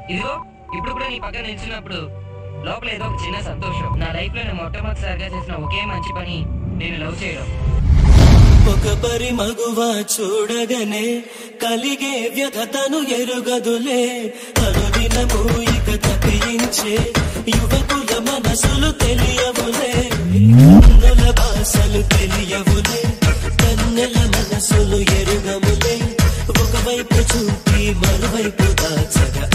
ఇదిగో ఇప్పుడు కూడా నీ పక్కన నిల్చున్నప్పుడు లోపల ఏదో ఒక చిన్న సంతోషం నా లైఫ్ లో నేను మొట్టమొదటిసారిగా చేసిన ఒకే మంచి పని నేను లవ్ చేయడం ఒక పరి మగువ చూడగనే కలిగే వ్యధతను ఎరుగదులే అనుదినము ఇక తప్పించే యువకుల మనసులు తెలియవులే కన్నుల భాషలు తెలియవులే కన్నెల మనసులు ఎరుగములే ఒకవైపు చూపి మరువైపు దాచగా